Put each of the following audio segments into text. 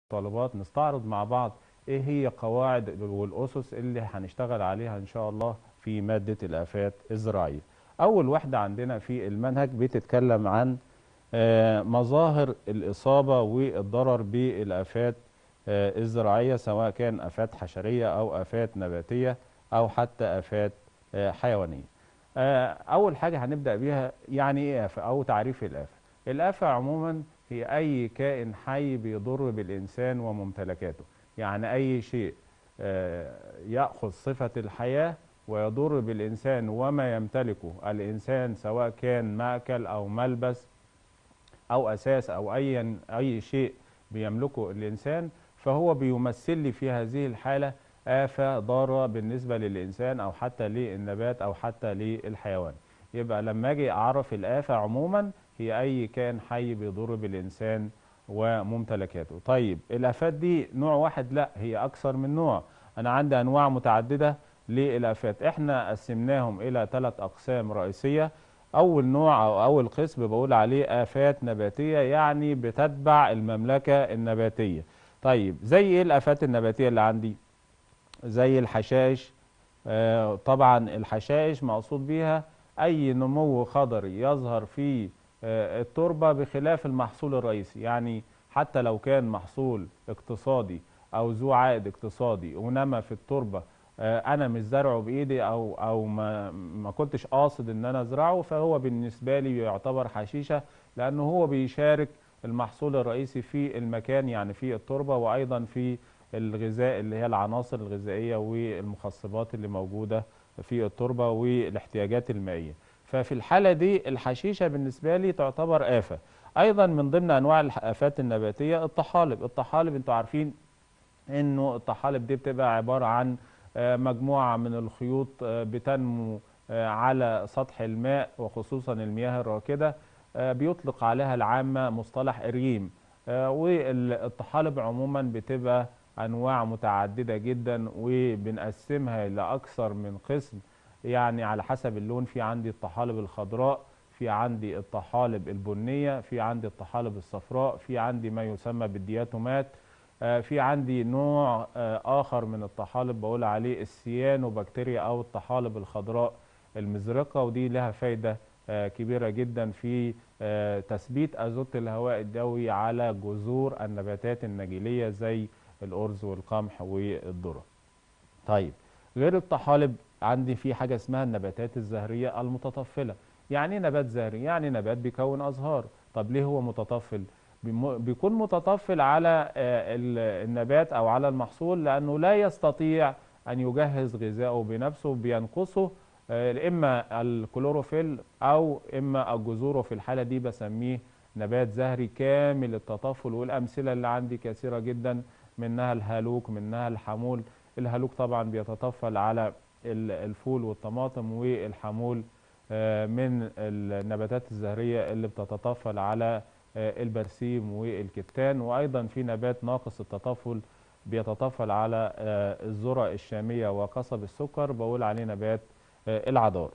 طالبات نستعرض مع بعض ايه هي قواعد والاسس اللي هنشتغل عليها ان شاء الله في ماده الافات الزراعيه. اول واحده عندنا في المنهج بتتكلم عن آه، مظاهر الاصابه والضرر بالافات آه، الزراعيه سواء كان افات حشريه او افات نباتيه او حتى افات آه، حيوانيه. آه، اول حاجه هنبدا بيها يعني ايه افه او تعريف الافه. الافه عموما هي اي كائن حي بيضر بالانسان وممتلكاته. يعني اي شيء آه، ياخذ صفه الحياه ويضر بالانسان وما يمتلكه الانسان سواء كان ماكل او ملبس او اساس او اي اي شيء بيملكه الانسان فهو بيمثل لي في هذه الحاله آفة ضارة بالنسبة للإنسان أو حتى للنبات أو حتى للحيوان يبقى لما أجي أعرف الآفة عموما هي أي كائن حي بيضر بالإنسان وممتلكاته طيب الآفات دي نوع واحد لا هي أكثر من نوع أنا عندي أنواع متعددة للآفات إحنا قسمناهم إلى ثلاث أقسام رئيسية أول نوع أو أول قسم بقول عليه آفات نباتية يعني بتتبع المملكة النباتية طيب زي إيه الآفات النباتية اللي عندي؟ زي الحشائش آه، طبعا الحشائش مقصود بيها اي نمو خضري يظهر في آه، التربه بخلاف المحصول الرئيسي يعني حتى لو كان محصول اقتصادي او ذو عائد اقتصادي ونما في التربه آه، انا مش زرعه بايدي او او ما ما كنتش قاصد ان انا ازرعه فهو بالنسبه لي يعتبر حشيشه لانه هو بيشارك المحصول الرئيسي في المكان يعني في التربه وايضا في الغذاء اللي هي العناصر الغذائيه والمخصبات اللي موجوده في التربه والاحتياجات المائيه ففي الحاله دي الحشيشه بالنسبه لي تعتبر افه ايضا من ضمن انواع الافات النباتيه الطحالب الطحالب انتوا عارفين انه الطحالب دي بتبقى عباره عن آه، مجموعه من الخيوط آه، بتنمو آه، على سطح الماء وخصوصا المياه الراكده آه، بيطلق عليها العامه مصطلح اريم آه، والطحالب عموما بتبقى انواع متعدده جدا وبنقسمها لاكثر من قسم يعني على حسب اللون في عندي الطحالب الخضراء في عندي الطحالب البنيه في عندي الطحالب الصفراء في عندي ما يسمى بالدياتومات آه، في عندي نوع آه، اخر من الطحالب بقول عليه السيانوبكتيريا او الطحالب الخضراء المزرقه ودي لها فايده آه، كبيره جدا في آه، تثبيت ازوت الهواء الجوي على جذور النباتات النجيليه زي الارز والقمح والذره. طيب غير الطحالب عندي في حاجه اسمها النباتات الزهريه المتطفله. يعني ايه نبات زهري؟ يعني نبات بيكون ازهار. طب ليه هو متطفل؟ بيم- بيكون متطفل على آه، ال- النبات او على المحصول لانه لا يستطيع ان يجهز غذائه بنفسه بينقصه آه، اما الكلوروفيل او اما الجذور وفي الحاله دي بسميه نبات زهري كامل التطفل والامثله اللي عندي كثيره جدا منها الهالوك منها الحمول الهالوك طبعا بيتطفل على ال- الفول والطماطم والحمول آه، من النباتات الزهريه اللي بتتطفل على آه، البرسيم والكتان وايضا في نبات ناقص التطفل بيتطفل على آه، الذره الشاميه وقصب السكر بقول عليه نبات آه، العذار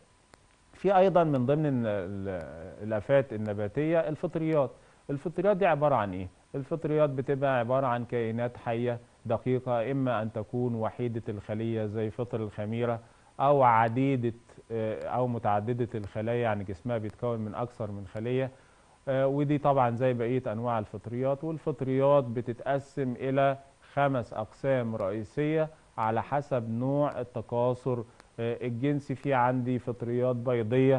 في ايضا من ضمن ال- ال- الافات النباتيه الفطريات الفطريات دي عباره عن ايه الفطريات بتبقى عباره عن كائنات حيه دقيقه اما ان تكون وحيده الخليه زي فطر الخميره او عديده آه، او متعدده الخلايا يعني جسمها بيتكون من اكثر من خليه آه، ودي طبعا زي بقيه انواع الفطريات والفطريات بتتقسم الى خمس اقسام رئيسيه على حسب نوع التكاثر آه، الجنسي في عندي فطريات بيضيه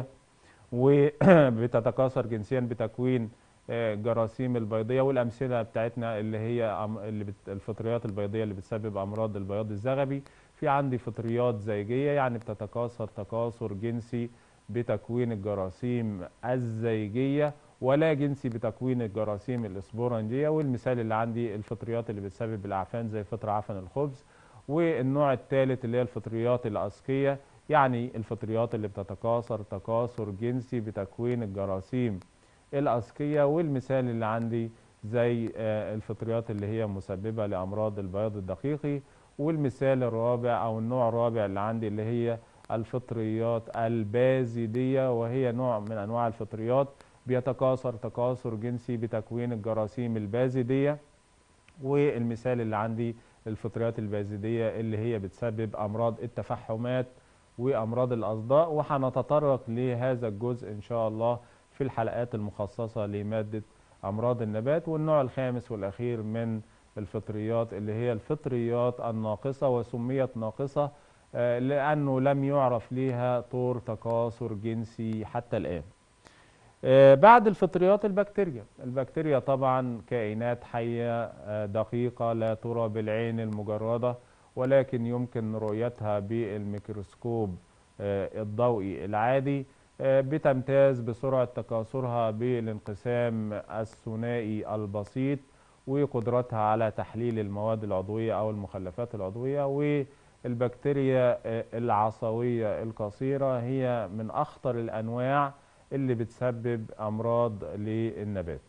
وبتتكاثر جنسيا بتكوين آه، جراثيم البيضيه والامثله بتاعتنا اللي هي أم- اللي بت- الفطريات البيضيه اللي بتسبب امراض البياض الزغبي في عندي فطريات زيجيه يعني بتتكاثر تكاثر جنسي بتكوين الجراثيم الزيجيه ولا جنسي بتكوين الجراثيم الاسبورنجيه والمثال اللي عندي الفطريات اللي بتسبب الاعفان زي فطر عفن الخبز والنوع الثالث اللي هي الفطريات الاسقيه يعني الفطريات اللي بتتكاثر تكاثر جنسي بتكوين الجراثيم الاسقيه والمثال اللي عندي زي آه، الفطريات اللي هي مسببه لامراض البياض الدقيقي والمثال الرابع او النوع الرابع اللي عندي اللي هي الفطريات البازيديه وهي نوع من انواع الفطريات بيتكاثر تكاثر جنسي بتكوين الجراثيم البازيديه والمثال اللي عندي الفطريات البازدية اللي هي بتسبب أمراض التفحمات وأمراض الأصداء وهنتطرق لهذا الجزء إن شاء الله في الحلقات المخصصة لمادة أمراض النبات والنوع الخامس والأخير من الفطريات اللي هي الفطريات الناقصة وسميت ناقصة آه، لأنه لم يعرف لها طور تكاثر جنسي حتى الآن آه، بعد الفطريات البكتيريا البكتيريا طبعا كائنات حية آه، دقيقة لا ترى بالعين المجردة ولكن يمكن رؤيتها بالميكروسكوب آه، الضوئي العادي آه، بتمتاز بسرعة تكاثرها بالانقسام الثنائي البسيط وقدرتها على تحليل المواد العضوية أو المخلفات العضوية والبكتيريا آه، العصوية القصيرة هي من أخطر الأنواع اللي بتسبب أمراض للنبات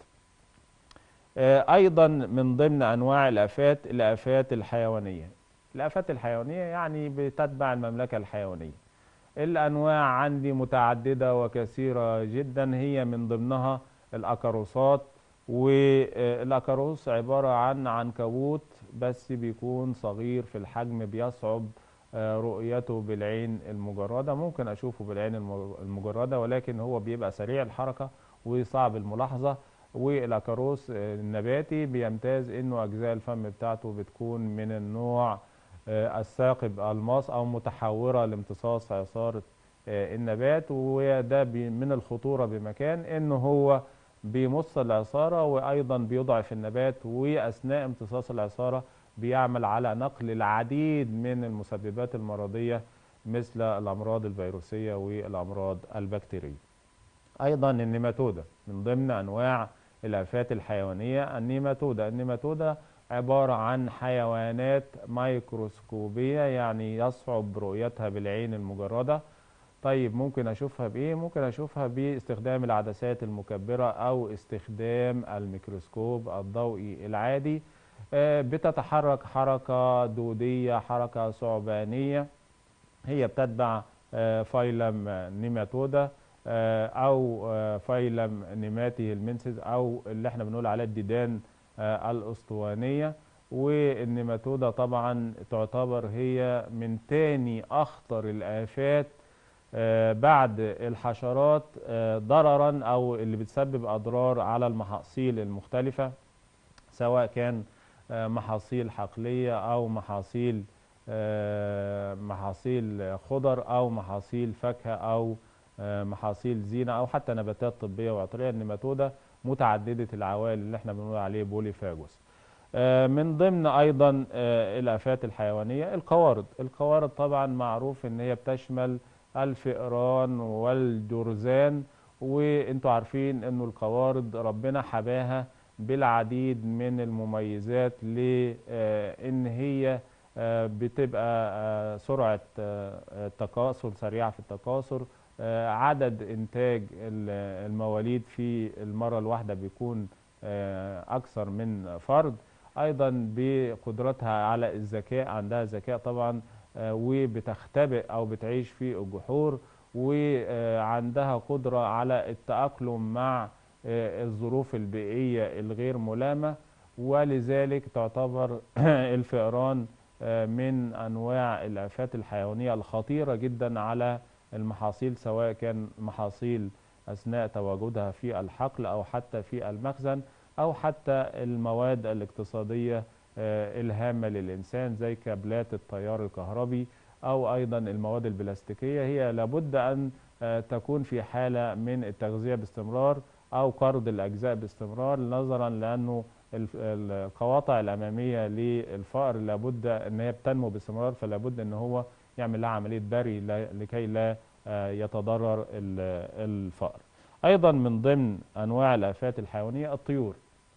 آه، أيضا من ضمن أنواع الآفات الآفات الحيوانية الآفات الحيوانية يعني بتتبع المملكة الحيوانية الأنواع عندي متعددة وكثيرة جدا هي من ضمنها الأكاروسات والأكاروس عبارة عن عنكبوت بس بيكون صغير في الحجم بيصعب آه، رؤيته بالعين المجردة ممكن أشوفه بالعين الم- المجردة ولكن هو بيبقى سريع الحركة وصعب الملاحظة والأكاروس آه، النباتي بيمتاز إنه أجزاء الفم بتاعته بتكون من النوع آه، الثاقب الماس أو متحورة لامتصاص عصارة آه، النبات وده بي- من الخطورة بمكان إنه هو بيمص العصارة وأيضا بيضعف النبات وأثناء امتصاص العصارة بيعمل على نقل العديد من المسببات المرضية مثل الأمراض الفيروسية والأمراض البكتيرية أيضا النيماتودا من ضمن أنواع الآفات الحيوانية النيماتودا النيماتودا عبارة عن حيوانات ميكروسكوبية يعني يصعب رؤيتها بالعين المجردة طيب ممكن أشوفها بإيه؟ ممكن أشوفها باستخدام العدسات المكبرة أو استخدام الميكروسكوب الضوئي العادي آه، بتتحرك حركة دودية حركة ثعبانية هي بتتبع آه، فايلم آه، نيماتودا آه، أو آه، فايلم نيماتي المنسز أو اللي احنا بنقول عليه الديدان آه، الأسطوانية والنيماتودا طبعا تعتبر هي من تاني أخطر الآفات آه، بعد الحشرات آه، ضررا أو اللي بتسبب أضرار على المحاصيل المختلفة سواء كان آه، محاصيل حقلية أو محاصيل آه، محاصيل خضر أو محاصيل فاكهة أو آه، محاصيل زينة أو حتى نباتات طبية وعطرية النيماتودا متعددة العوائل اللي احنا بنقول عليه بوليفاجوس آه، من ضمن أيضا آه، الآفات الحيوانية القوارض القوارض طبعا معروف إن هي بتشمل الفئران والجرذان وانتوا عارفين انه القوارض ربنا حباها بالعديد من المميزات لان هي آه، بتبقى آه، سرعة آه، التكاثر سريعة في التكاثر آه، عدد إنتاج ال- المواليد في المرة الواحدة بيكون آه، أكثر من فرد أيضا بقدرتها على الذكاء عندها ذكاء طبعا آه، وبتختبئ أو بتعيش في الجحور وعندها قدرة على التأقلم مع آه، الظروف البيئية الغير ملامة ولذلك تعتبر الفئران آه، من أنواع الآفات الحيوانية الخطيرة جدا على المحاصيل سواء كان محاصيل أثناء تواجدها في الحقل أو حتى في المخزن أو حتى المواد الاقتصادية آه، الهامة للإنسان زي كابلات التيار الكهربي أو أيضا المواد البلاستيكية هي لابد أن آه، تكون في حالة من التغذية باستمرار أو قرض الأجزاء باستمرار نظرا لأنه الف- القواطع الأمامية للفأر لابد أن هي بتنمو باستمرار فلابد أن هو يعمل لها عملية بري لا- لكي لا آه، يتضرر ال- الفأر أيضا من ضمن أنواع الآفات الحيوانية الطيور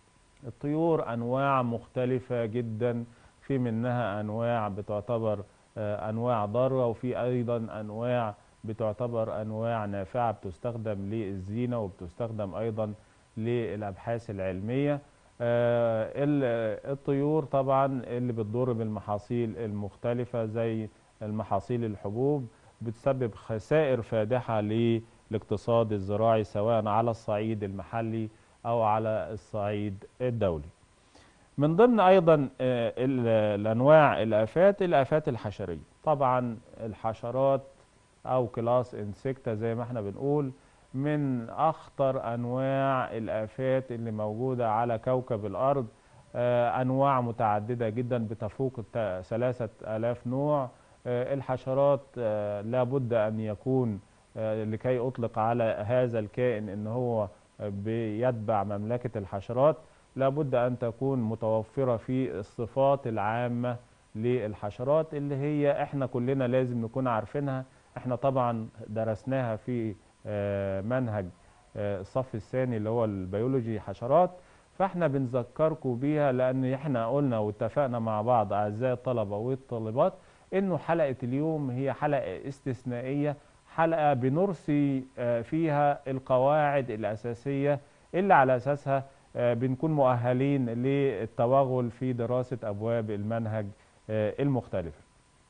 الطيور أنواع مختلفة جدا في منها أنواع بتعتبر آه، أنواع ضارة وفي أيضا أنواع بتعتبر أنواع نافعة بتستخدم للزينة وبتستخدم أيضا للأبحاث العلمية آه، ال- الطيور طبعا اللي بتضر بالمحاصيل المختلفة زي المحاصيل الحبوب بتسبب خسائر فادحة للاقتصاد الزراعي سواء على الصعيد المحلي أو على الصعيد الدولي من ضمن ايضا آه، ال- الانواع الافات الافات الحشريه طبعا الحشرات او كلاس انسكتا زي ما احنا بنقول من اخطر انواع الافات اللي موجوده على كوكب الارض آه، انواع متعدده جدا بتفوق الت- ثلاثة آلاف نوع آه، الحشرات آه، لابد ان يكون آه، لكي اطلق على هذا الكائن ان هو آه، بيتبع مملكه الحشرات لابد ان تكون متوفره في الصفات العامه للحشرات اللي هي احنا كلنا لازم نكون عارفينها احنا طبعا درسناها في آه، منهج آه، الصف الثاني اللي هو البيولوجي حشرات فاحنا بنذكركم بيها لان احنا قلنا واتفقنا مع بعض اعزائي الطلبه والطالبات انه حلقه اليوم هي حلقه استثنائيه حلقه بنرسي آه، فيها القواعد الاساسيه اللي على اساسها آه، بنكون مؤهلين للتوغل في دراسه ابواب المنهج آه، المختلفه.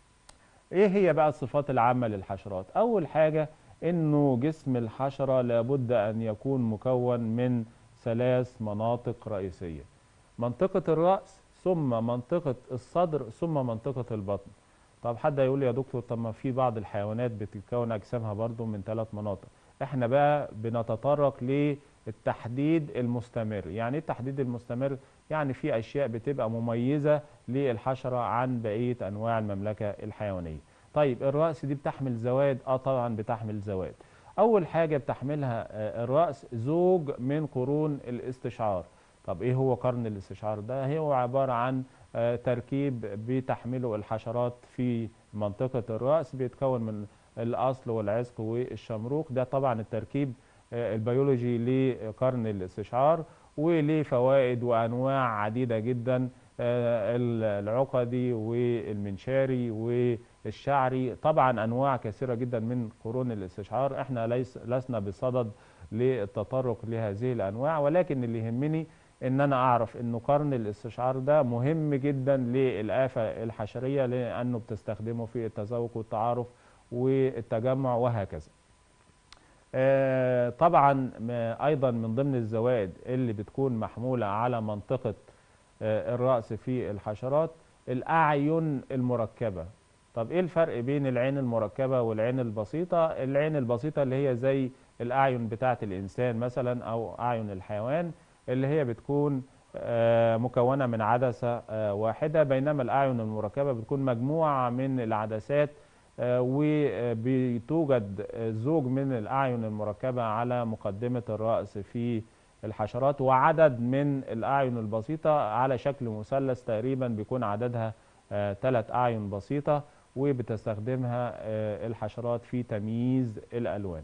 ايه هي بقى الصفات العامه للحشرات؟ اول حاجه انه جسم الحشره لابد ان يكون مكون من ثلاث مناطق رئيسيه. منطقه الراس ثم منطقه الصدر ثم منطقه البطن. طب حد هيقول لي يا دكتور طب ما في بعض الحيوانات بتتكون اجسامها برضو من ثلاث مناطق. احنا بقى بنتطرق للتحديد المستمر، يعني ايه التحديد المستمر؟ يعني في اشياء بتبقى مميزه للحشره عن بقيه انواع المملكه الحيوانيه. طيب الراس دي بتحمل زوائد؟ اه طبعا بتحمل زوائد. اول حاجه بتحملها آه، الراس زوج من قرون الاستشعار. طب ايه هو قرن الاستشعار ده؟ هو عباره عن آه، تركيب بتحمله الحشرات في منطقه الراس بيتكون من الاصل والعسق والشمروخ ده طبعا التركيب آه، البيولوجي لقرن الاستشعار وليه فوائد وانواع عديده جدا آه، العقدي والمنشاري والشعري طبعا انواع كثيره جدا من قرون الاستشعار احنا ليس لسنا بصدد للتطرق لهذه الانواع ولكن اللي يهمني ان انا اعرف انه قرن الاستشعار ده مهم جدا للآفة الحشرية لانه بتستخدمه في التذوق والتعارف والتجمع وهكذا آه، طبعا م- ايضا من ضمن الزوائد اللي بتكون محمولة على منطقة آه، الرأس في الحشرات الأعين المركبة طب ايه الفرق بين العين المركبة والعين البسيطة العين البسيطة اللي هي زي الأعين بتاعة الإنسان مثلا أو أعين الحيوان اللي هي بتكون آه، مكونة من عدسة آه، واحدة بينما الأعين المركبة بتكون مجموعة من العدسات آه، وبتوجد آه، زوج من الأعين المركبة على مقدمة الرأس في الحشرات وعدد من الأعين البسيطة على شكل مثلث تقريبا بيكون عددها ثلاث أعين بسيطة وبتستخدمها آه، الحشرات في تمييز الألوان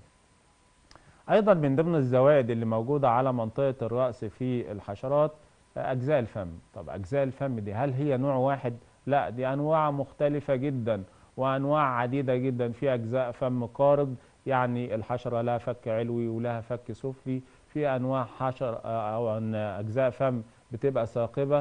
ايضا من ضمن الزوائد اللي موجوده على منطقه الراس في الحشرات اجزاء الفم طب اجزاء الفم دي هل هي نوع واحد لا دي انواع مختلفه جدا وانواع عديده جدا في اجزاء فم قارض يعني الحشره لها فك علوي ولها فك سفلي في انواع حشر او أن اجزاء فم بتبقى ثاقبه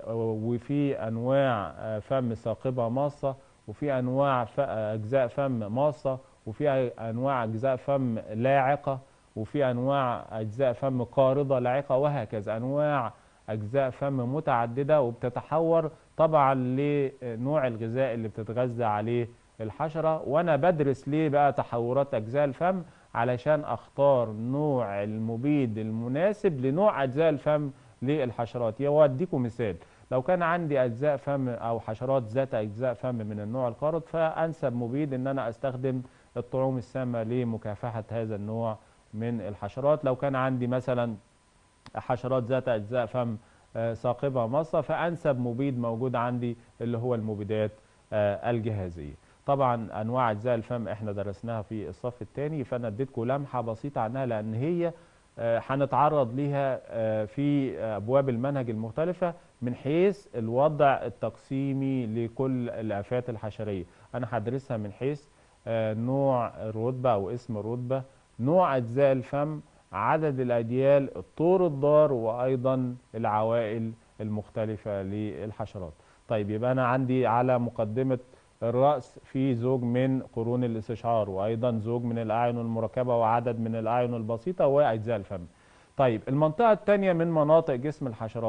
وفي انواع فم ثاقبه ماصه وفي انواع ف- اجزاء فم ماصه وفي انواع اجزاء فم لاعقه وفي انواع اجزاء فم قارضه لاعقه وهكذا انواع اجزاء فم متعدده وبتتحور طبعا لنوع الغذاء اللي بتتغذى عليه الحشره وانا بدرس ليه بقى تحورات اجزاء الفم علشان اختار نوع المبيد المناسب لنوع اجزاء الفم للحشرات يوديكم مثال لو كان عندي اجزاء فم او حشرات ذات اجزاء فم من النوع القارض فانسب مبيد ان انا استخدم الطعوم السامه لمكافحه هذا النوع من الحشرات لو كان عندي مثلا حشرات ذات اجزاء فم آه، ثاقبه مصه فانسب مبيد موجود عندي اللي هو المبيدات آه، الجهازيه طبعا انواع اجزاء الفم احنا درسناها في الصف الثاني فانا اديتكم لمحه بسيطه عنها لان هي آه، هنتعرض ليها آه، في ابواب المنهج المختلفه من حيث الوضع التقسيمي لكل الافات الحشريه انا هدرسها من حيث آه، نوع الرتبه او اسم الرتبه نوع اجزاء الفم عدد الاجيال الطور الضار وايضا العوائل المختلفه للحشرات طيب يبقى انا عندي على مقدمه الراس في زوج من قرون الاستشعار وايضا زوج من الاعين المركبه وعدد من الاعين البسيطه واجزاء الفم طيب المنطقه الثانيه من مناطق جسم الحشرات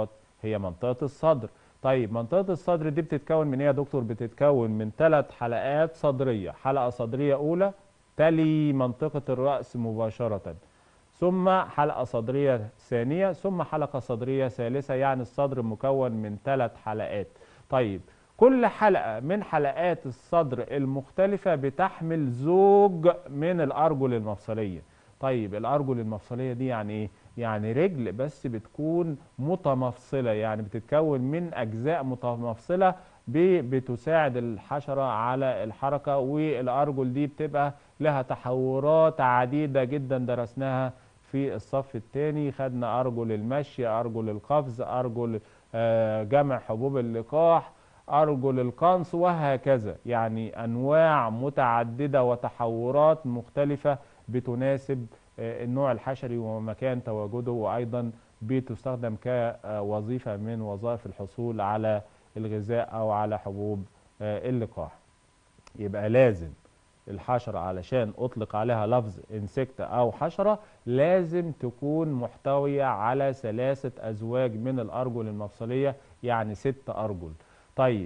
هي منطقة الصدر طيب منطقة الصدر دي بتتكون من ايه يا دكتور بتتكون من ثلاث حلقات صدرية حلقة صدرية أولى تلي منطقة الرأس مباشرة ثم حلقة صدرية ثانية ثم حلقة صدرية ثالثة يعني الصدر مكون من ثلاث حلقات طيب كل حلقة من حلقات الصدر المختلفة بتحمل زوج من الأرجل المفصلية طيب الأرجل المفصلية دي يعني إيه؟ يعني رجل بس بتكون متمفصلة يعني بتتكون من أجزاء متمفصلة بتساعد الحشرة على الحركة والأرجل دي بتبقى لها تحورات عديدة جدا درسناها في الصف الثاني خدنا أرجل المشي أرجل القفز أرجل جمع حبوب اللقاح أرجل القنص وهكذا يعني أنواع متعددة وتحورات مختلفة بتناسب النوع الحشري ومكان تواجده وأيضا بتستخدم كوظيفة من وظائف الحصول على الغذاء أو على حبوب اللقاح يبقى لازم الحشرة علشان أطلق عليها لفظ انسكت أو حشرة لازم تكون محتوية على ثلاثة أزواج من الأرجل المفصلية يعني ست أرجل طيب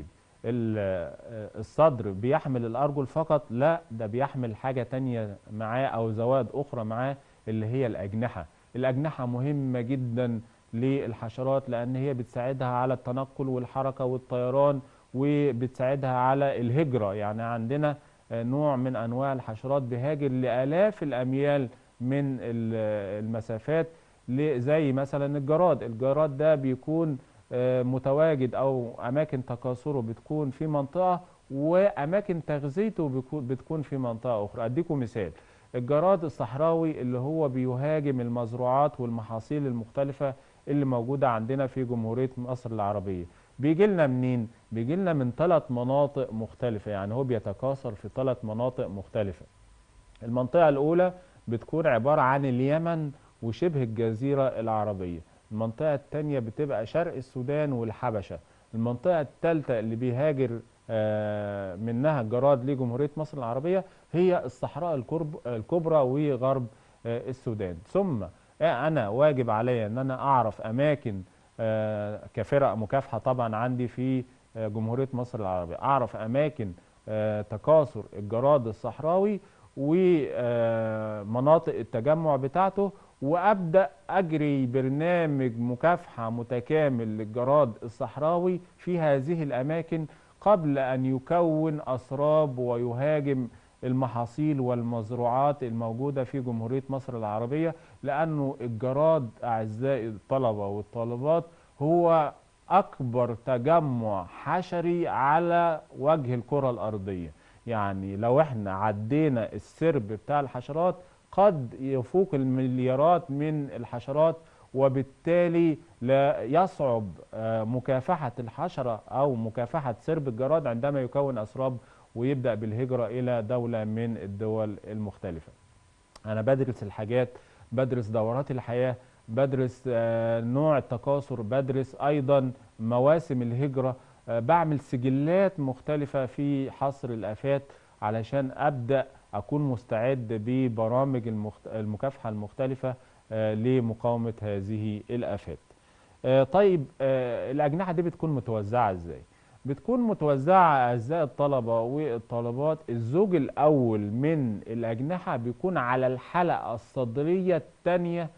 الصدر بيحمل الأرجل فقط لا ده بيحمل حاجة تانية معاه أو زواد أخرى معاه اللي هي الأجنحة الأجنحة مهمة جدا للحشرات لأن هي بتساعدها على التنقل والحركة والطيران وبتساعدها على الهجرة يعني عندنا نوع من أنواع الحشرات بيهاجر لآلاف الأميال من المسافات زي مثلا الجراد الجراد ده بيكون متواجد او اماكن تكاثره بتكون في منطقه واماكن تغذيته بتكون في منطقه اخرى اديكم مثال الجراد الصحراوي اللي هو بيهاجم المزروعات والمحاصيل المختلفه اللي موجوده عندنا في جمهوريه مصر العربيه بيجي لنا منين بيجي لنا من ثلاث مناطق مختلفه يعني هو بيتكاثر في ثلاث مناطق مختلفه المنطقه الاولى بتكون عباره عن اليمن وشبه الجزيره العربيه المنطقة التانية بتبقى شرق السودان والحبشة المنطقة التالتة اللي بيهاجر منها الجراد لجمهورية مصر العربية هي الصحراء الكبرى وغرب السودان ثم أنا واجب علي أن أنا أعرف أماكن كفرق مكافحة طبعا عندي في جمهورية مصر العربية أعرف أماكن تكاثر الجراد الصحراوي ومناطق التجمع بتاعته وابدا اجري برنامج مكافحه متكامل للجراد الصحراوي في هذه الاماكن قبل ان يكون اسراب ويهاجم المحاصيل والمزروعات الموجوده في جمهوريه مصر العربيه لانه الجراد اعزائي الطلبه والطالبات هو اكبر تجمع حشري على وجه الكره الارضيه يعني لو احنا عدينا السرب بتاع الحشرات قد يفوق المليارات من الحشرات وبالتالي لا يصعب مكافحة الحشرة أو مكافحة سرب الجراد عندما يكون أسراب ويبدأ بالهجرة إلى دولة من الدول المختلفة أنا بدرس الحاجات بدرس دورات الحياة بدرس نوع التكاثر بدرس أيضا مواسم الهجرة بعمل سجلات مختلفة في حصر الآفات علشان أبدأ أكون مستعد ببرامج المكافحة المختلفة لمقاومة هذه الآفات طيب الأجنحة دي بتكون متوزعة إزاي؟ بتكون متوزعة أعزائي الطلبة والطالبات الزوج الأول من الأجنحة بيكون على الحلقة الصدرية الثانية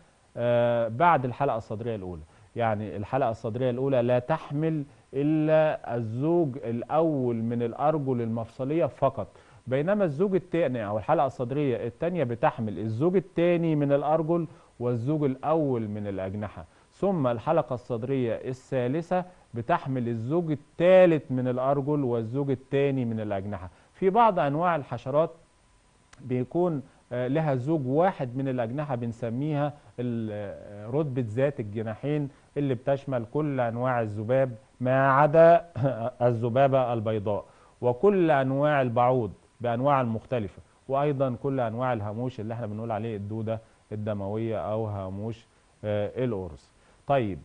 بعد الحلقة الصدرية الأولى يعني الحلقة الصدرية الأولى لا تحمل إلا الزوج الأول من الأرجل المفصلية فقط بينما الزوج الثاني أو الحلقة الصدرية الثانية بتحمل الزوج الثاني من الأرجل والزوج الأول من الأجنحة ثم الحلقة الصدرية الثالثة بتحمل الزوج الثالث من الأرجل والزوج الثاني من الأجنحة في بعض أنواع الحشرات بيكون لها زوج واحد من الأجنحة بنسميها رتبة ذات الجناحين اللي بتشمل كل أنواع الذباب ما عدا الذبابة البيضاء وكل أنواع البعوض بأنواع المختلفة وأيضا كل أنواع الهاموش اللي احنا بنقول عليه الدودة الدموية أو هاموش القرص طيب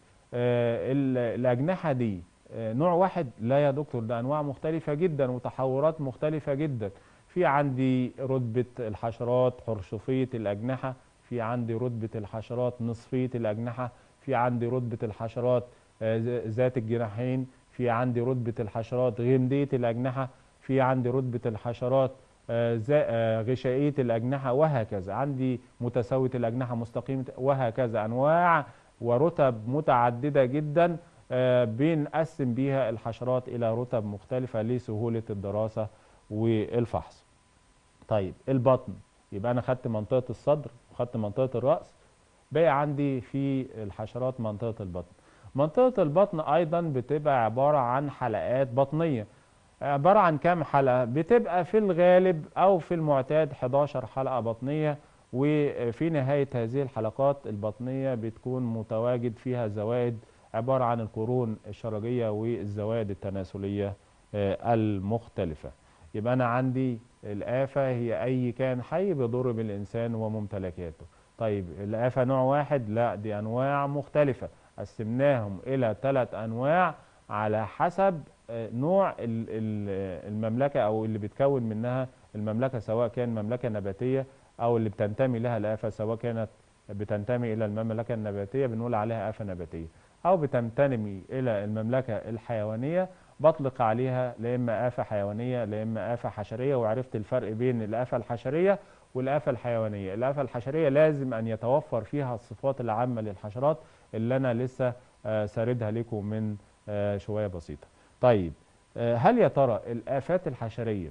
الأجنحة دي نوع واحد لا يا دكتور ده أنواع مختلفة جدا وتحورات مختلفة جدا في عندي رتبة الحشرات حرشفية الأجنحة في عندي رتبة الحشرات نصفية الأجنحة في عندي رتبة الحشرات آه، ذ- ذات الجناحين في عندي رتبة الحشرات غمدية الأجنحة في عندي رتبة الحشرات آه، زا- آه، غشائية الأجنحة وهكذا عندي متساوية الأجنحة مستقيمة وهكذا أنواع ورتب متعددة جدا آه، بنقسم بيها الحشرات إلى رتب مختلفة لسهولة الدراسة والفحص طيب البطن يبقى أنا خدت منطقة الصدر وخدت منطقة الرأس بقى عندي في الحشرات منطقة البطن منطقة البطن أيضا بتبقى عبارة عن حلقات بطنية عبارة عن كام حلقة بتبقى في الغالب أو في المعتاد 11 حلقة بطنية وفي نهاية هذه الحلقات البطنية بتكون متواجد فيها زوائد عبارة عن القرون الشرجية والزوائد التناسلية آه، المختلفة يبقى أنا عندي الآفة هي أي كائن حي بيضر بالإنسان وممتلكاته طيب الآفة نوع واحد لا دي أنواع مختلفة قسمناهم إلى ثلاث أنواع على حسب آه، نوع ال- ال- المملكة أو اللي بتكون منها المملكة سواء كان مملكة نباتية أو اللي بتنتمي لها الآفة سواء كانت بتنتمي إلى المملكة النباتية بنقول عليها آفة نباتية أو بتنتمي إلى المملكة الحيوانية بطلق عليها لا إما آفة حيوانية لا إما آفة حشرية وعرفت الفرق بين الآفة الحشرية والآفة الحيوانية الآفة الحشرية لازم أن يتوفر فيها الصفات العامة للحشرات اللي أنا لسه آه، ساردها لكم من آه، شوية بسيطة طيب آه، هل يا ترى الآفات الحشرية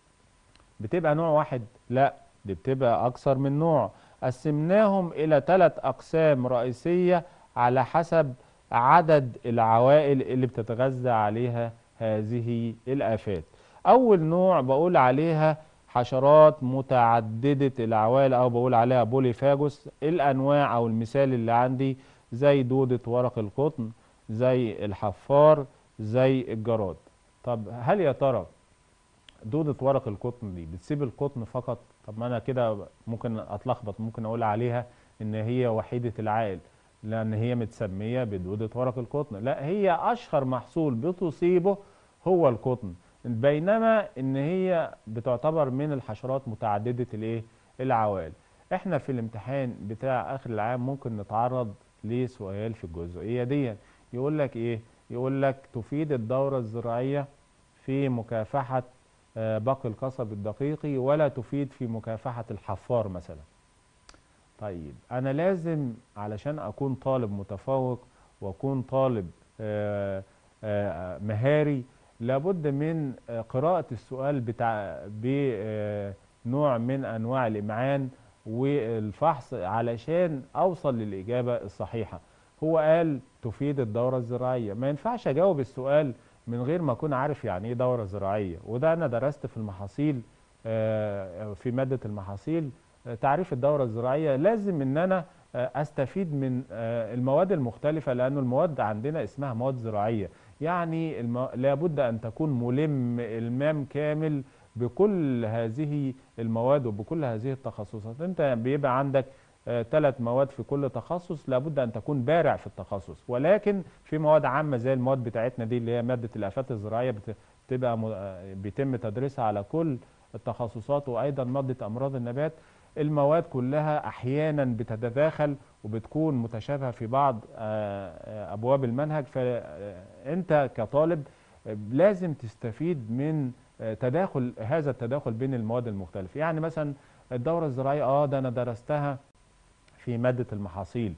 بتبقى نوع واحد؟ لا دي بتبقى أكثر من نوع قسمناهم إلى ثلاث أقسام رئيسية على حسب عدد العوائل اللي بتتغذى عليها هذه الآفات أول نوع بقول عليها حشرات متعددة العوائل أو بقول عليها بوليفاجوس الأنواع أو المثال اللي عندي زي دودة ورق القطن زي الحفار زي الجراد طب هل يا ترى دودة ورق القطن دي بتسيب القطن فقط طب ما انا كده ممكن اتلخبط ممكن اقول عليها ان هي وحيدة العائل لان هي متسمية بدودة ورق القطن لا هي اشهر محصول بتصيبه هو القطن بينما ان هي بتعتبر من الحشرات متعددة الايه العوائل احنا في الامتحان بتاع اخر العام ممكن نتعرض لسؤال في الجزئية دي يقول لك ايه يقول لك تفيد الدورة الزراعية في مكافحة آه، باقي القصب الدقيقي ولا تفيد في مكافحة الحفار مثلا طيب أنا لازم علشان أكون طالب متفوق وأكون طالب آه، آه، مهاري لابد من آه، قراءة السؤال بتاع بنوع من أنواع الإمعان والفحص علشان أوصل للإجابة الصحيحة هو قال تفيد الدورة الزراعية ما ينفعش أجاوب السؤال من غير ما أكون عارف يعني إيه دورة زراعية وده أنا درست في المحاصيل آه، في مادة المحاصيل آه، تعريف الدورة الزراعية لازم إن أنا آه، أستفيد من آه، المواد المختلفة لأنه المواد عندنا اسمها مواد زراعية يعني المو... لابد أن تكون ملم إلمام كامل بكل هذه المواد وبكل هذه التخصصات أنت بيبقى عندك ثلاث مواد في كل تخصص لابد أن تكون بارع في التخصص ولكن في مواد عامة زي المواد بتاعتنا دي اللي هي مادة الآفات الزراعية بت- بتبقى م- آه، بيتم تدريسها على كل التخصصات وأيضا مادة أمراض النبات المواد كلها أحيانا بتتداخل وبتكون متشابهة في بعض آه، آه، أبواب المنهج فأنت كطالب آه، لازم تستفيد من آه، تداخل هذا التداخل بين المواد المختلفة يعني مثلا الدورة الزراعية اه ده أنا درستها في مادة المحاصيل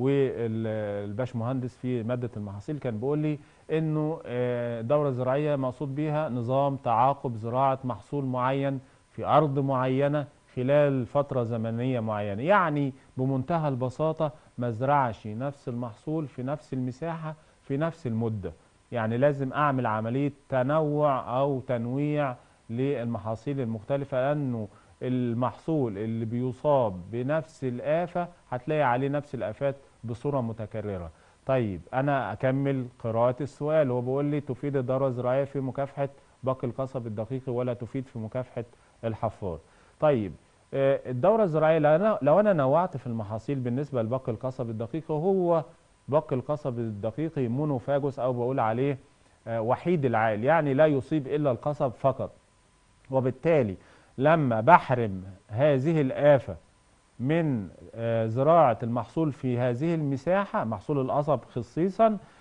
والباشمهندس في مادة المحاصيل كان بيقول لي انه آه، دورة زراعية مقصود بيها نظام تعاقب زراعة محصول معين في أرض معينة خلال فترة زمنية معينة يعني بمنتهى البساطة ما ازرعش نفس المحصول في نفس المساحة في نفس المدة يعني لازم أعمل عملية تنوع أو تنويع للمحاصيل المختلفة لأنه المحصول اللي بيصاب بنفس الآفة هتلاقي عليه نفس الآفات بصورة متكررة طيب أنا أكمل قراءة السؤال هو بيقول لي تفيد الدورة الزراعية في مكافحة باقي القصب الدقيقي ولا تفيد في مكافحة الحفار طيب آه، الدورة الزراعية لو أنا, لو أنا نوعت في المحاصيل بالنسبة لباقي القصب الدقيقي هو باقي القصب الدقيقي مونوفاجوس أو بقول عليه آه، وحيد العائل يعني لا يصيب إلا القصب فقط وبالتالي لما بحرم هذه الآفة من آه، زراعة المحصول في هذه المساحة محصول القصب خصيصا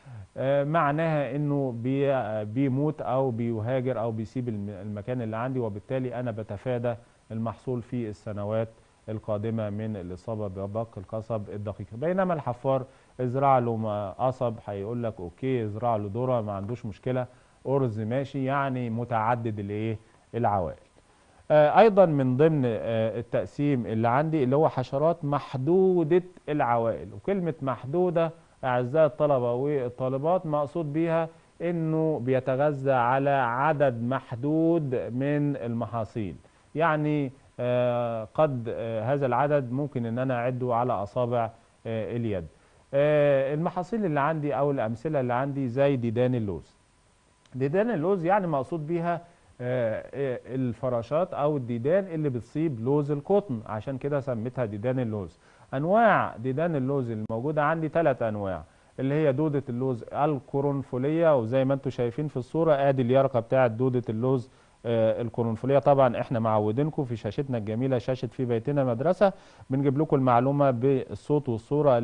آه، معناها انه بي- آه، بيموت او بيهاجر او بيسيب الم- المكان اللي عندي وبالتالي انا بتفادى المحصول في السنوات القادمة من الإصابة ببق القصب الدقيق بينما الحفار ازرع له ما قصب هيقول لك اوكي ازرع له ذرة ما عندوش مشكلة أرز ماشي يعني متعدد الايه العوائل آه، ايضا من ضمن آه، التقسيم اللي عندي اللي هو حشرات محدودة العوائل وكلمة محدودة اعزائي الطلبة والطالبات مقصود بيها انه بيتغذى على عدد محدود من المحاصيل يعني آه، قد آه، هذا العدد ممكن ان انا اعده على اصابع آه، اليد آه، المحاصيل اللي عندي او الامثله اللي عندي زي ديدان اللوز ديدان اللوز يعني مقصود بيها آه، آه، الفراشات او الديدان اللي بتصيب لوز القطن عشان كده سميتها ديدان اللوز انواع ديدان اللوز الموجوده عندي ثلاث انواع اللي هي دودة اللوز القرنفلية وزي ما انتم شايفين في الصورة ادي اليرقة بتاعت دودة اللوز آه، القرنفلية طبعا احنا معودينكم في شاشتنا الجميلة شاشة في بيتنا مدرسة بنجيب لكم المعلومة بالصوت والصورة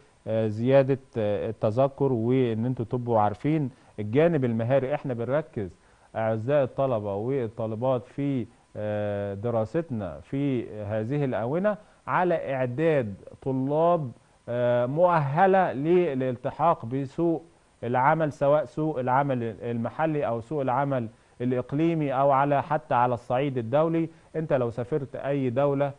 لزيادة آه، التذكر وان انتم تبقوا عارفين الجانب المهاري احنا بنركز اعزائي الطلبة والطالبات في آه، دراستنا في هذه الآونة على إعداد طلاب آه، مؤهلة للالتحاق بسوق العمل سواء سوق العمل المحلي أو سوق العمل الإقليمي أو على حتى على الصعيد الدولي أنت لو سافرت أي دولة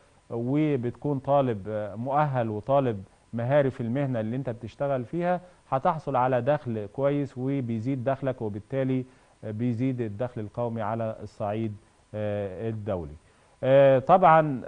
وبتكون طالب آه، مؤهل وطالب مهاري في المهنة اللي أنت بتشتغل فيها هتحصل على دخل كويس وبيزيد دخلك وبالتالي آه، بيزيد الدخل القومي على الصعيد آه، الدولي آه، طبعا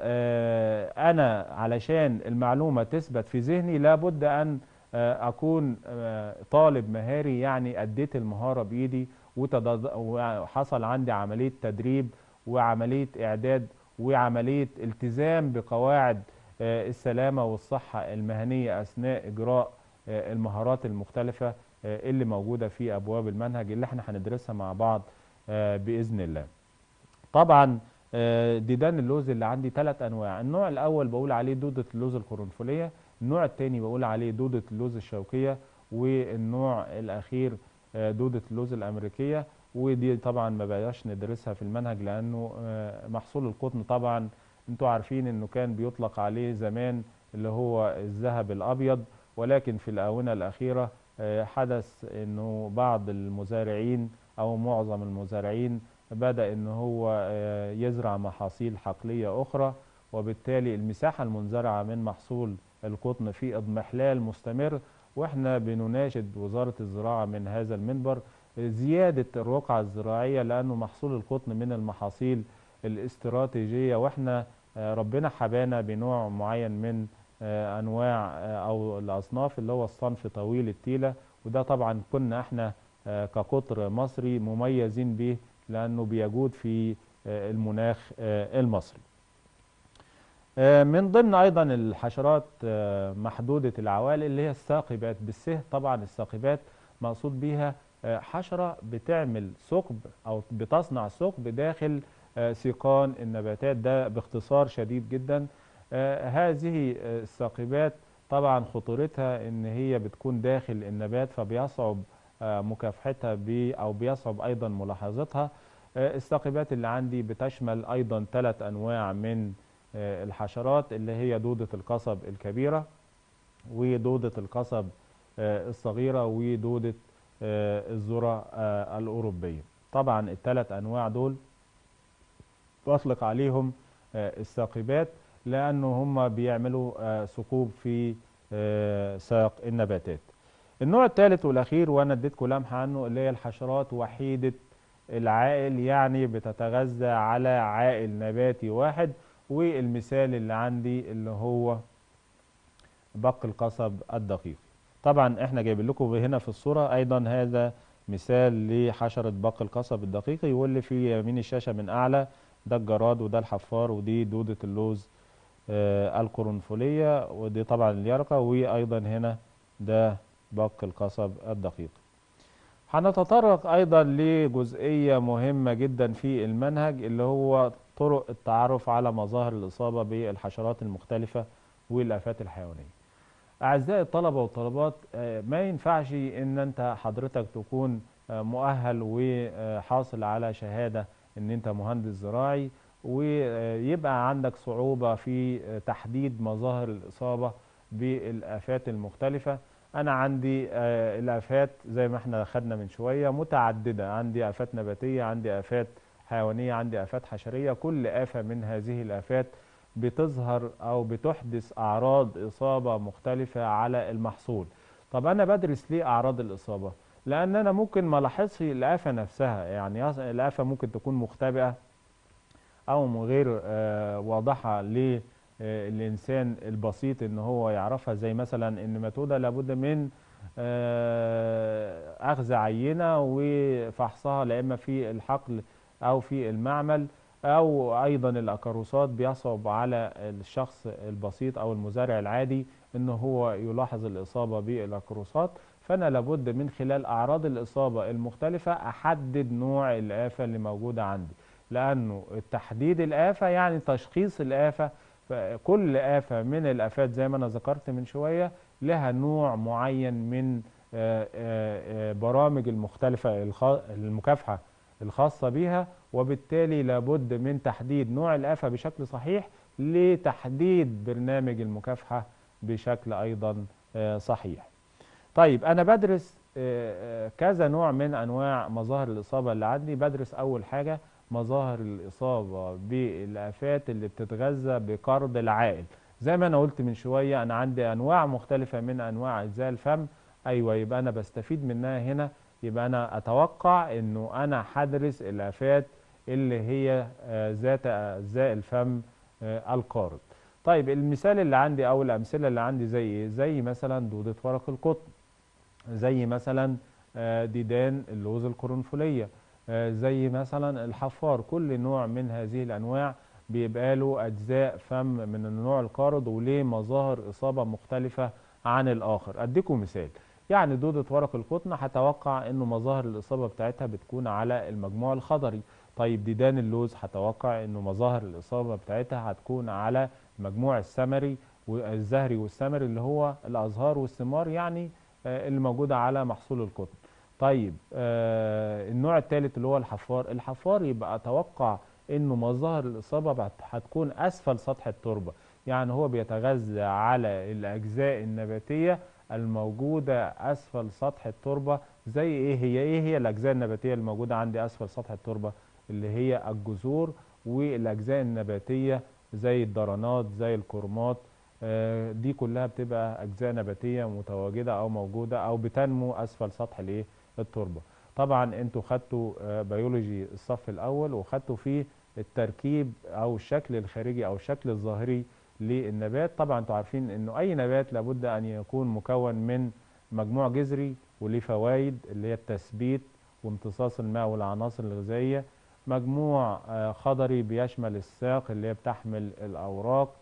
آه، انا علشان المعلومه تثبت في ذهني لابد ان آه، اكون آه، طالب مهاري يعني اديت المهاره بايدي وتض- وحصل عندي عمليه تدريب وعمليه اعداد وعمليه التزام بقواعد آه، السلامه والصحه المهنيه اثناء اجراء آه، المهارات المختلفه آه، اللي موجوده في ابواب المنهج اللي احنا هندرسها مع بعض آه، باذن الله. طبعا آه، ديدان اللوز اللي عندي ثلاث انواع النوع الاول بقول عليه دوده اللوز القرنفليه النوع الثاني بقول عليه دوده اللوز الشوكيه والنوع الاخير آه، دوده اللوز الامريكيه ودي طبعا ما بقاش ندرسها في المنهج لانه آه، محصول القطن طبعا انتوا عارفين انه كان بيطلق عليه زمان اللي هو الذهب الابيض ولكن في الاونه الاخيره آه، حدث انه بعض المزارعين او معظم المزارعين بدأ ان هو آه، يزرع محاصيل حقلية اخرى وبالتالي المساحة المنزرعة من محصول القطن في اضمحلال مستمر واحنا بنناشد وزارة الزراعة من هذا المنبر زيادة الرقعة الزراعية لانه محصول القطن من المحاصيل الاستراتيجية واحنا آه، ربنا حبانا بنوع معين من آه، انواع آه، او الاصناف اللي هو الصنف طويل التيلة وده طبعا كنا احنا آه، كقطر مصري مميزين به لأنه بيجود في آه، المناخ آه، المصري آه، من ضمن أيضا الحشرات آه، محدودة العوالق اللي هي الثاقبات بالسه طبعا الثاقبات مقصود بيها آه، حشرة بتعمل ثقب أو بتصنع ثقب داخل آه، سيقان النباتات ده باختصار شديد جدا آه، هذه آه، الثاقبات طبعا خطورتها ان هي بتكون داخل النبات فبيصعب آه، مكافحتها ب او بيصعب ايضا ملاحظتها آه، الثاقبات اللي عندي بتشمل ايضا ثلاث انواع من آه، الحشرات اللي هي دودة القصب الكبيرة ودودة القصب آه، الصغيرة ودودة آه، الذرة آه، الأوروبية طبعا الثلاث أنواع دول بطلق عليهم آه، الثاقبات لأنه هم بيعملوا آه، ثقوب في آه، ساق النباتات النوع الثالث والأخير وأنا اديتكم لمحة عنه اللي هي الحشرات وحيدة العائل يعني بتتغذى على عائل نباتي واحد والمثال اللي عندي اللي هو بق القصب الدقيق طبعا احنا جايبين لكم هنا في الصورة ايضا هذا مثال لحشرة بق القصب الدقيقي واللي في يمين الشاشة من اعلى ده الجراد وده الحفار ودي دودة اللوز آه القرنفلية ودي طبعا اليرقة وايضا هنا ده بق القصب الدقيق هنتطرق ايضا لجزئية مهمة جدا في المنهج اللي هو طرق التعرف على مظاهر الإصابة بالحشرات المختلفة والآفات الحيوانية اعزائي الطلبه والطالبات آه، ما ينفعش ان انت حضرتك تكون آه، مؤهل وحاصل على شهاده ان انت مهندس زراعي ويبقى عندك صعوبه في آه، تحديد مظاهر الاصابه بالافات المختلفه انا عندي آه، الافات زي ما احنا خدنا من شويه متعدده عندي افات نباتيه عندي افات حيوانيه عندي افات حشريه كل افه من هذه الافات بتظهر او بتحدث اعراض اصابه مختلفه على المحصول طب انا بدرس ليه اعراض الاصابه لان انا ممكن ما لاحظش الافه نفسها يعني الافه ممكن تكون مختبئه او غير آه، واضحه للانسان البسيط ان هو يعرفها زي مثلا النماتوده لابد من آه، اخذ عينه وفحصها لا اما في الحقل او في المعمل او ايضا الاكاروسات بيصعب على الشخص البسيط او المزارع العادي ان هو يلاحظ الاصابه بالاكاروسات فانا لابد من خلال اعراض الاصابه المختلفه احدد نوع الافه اللي موجوده عندي لانه تحديد الافه يعني تشخيص الافه فكل افه من الافات زي ما انا ذكرت من شويه لها نوع معين من آه، آه، آه، برامج المختلفه الخ- المكافحه الخاصه بها وبالتالي لابد من تحديد نوع الافه بشكل صحيح لتحديد برنامج المكافحه بشكل ايضا آه، صحيح. طيب انا بدرس آه، آه، كذا نوع من انواع مظاهر الاصابه اللي عندي بدرس اول حاجه مظاهر الاصابه بالافات اللي بتتغذى بقرض العائل زي ما انا قلت من شويه انا عندي انواع مختلفه من انواع اجزاء الفم ايوه يبقى انا بستفيد منها هنا يبقى انا اتوقع انه انا هدرس الافات اللي هي آه، ذات اجزاء الفم آه، القارض طيب المثال اللي عندي او الامثله اللي عندي زي ايه زي مثلا دوده ورق القطن زي مثلا آه، ديدان اللوز القرنفليه آه، زي مثلا الحفار كل نوع من هذه الانواع بيبقى له اجزاء فم من النوع القارض وليه مظاهر اصابه مختلفه عن الاخر اديكم مثال يعني دودة ورق القطن هتوقع انه مظاهر الاصابه بتاعتها بتكون على المجموع الخضري طيب ديدان اللوز هتوقع انه مظاهر الاصابه بتاعتها هتكون على المجموع الثمري والزهري والثمري اللي هو الازهار والثمار يعني آه، اللي موجوده على محصول القطن طيب آه النوع الثالث اللي هو الحفار الحفار يبقى اتوقع انه مظاهر الاصابه بت- هتكون اسفل سطح التربه يعني هو بيتغذى على الاجزاء النباتيه الموجوده اسفل سطح التربه زي ايه هي ايه هي الاجزاء النباتيه الموجوده عندي اسفل سطح التربه اللي هي الجذور والاجزاء النباتيه زي الدرنات زي الكرمات آه، دي كلها بتبقى اجزاء نباتيه متواجده او موجوده او بتنمو اسفل سطح الايه التربه طبعا انتوا خدتوا آه، بيولوجي الصف الاول وخدتوا فيه التركيب او الشكل الخارجي او الشكل الظاهري للنبات طبعا انتوا عارفين انه اي نبات لابد ان يكون مكون من مجموع جذري وليه فوائد اللي هي التثبيت وامتصاص الماء والعناصر الغذائيه مجموع آه، خضري بيشمل الساق اللي هي بتحمل الاوراق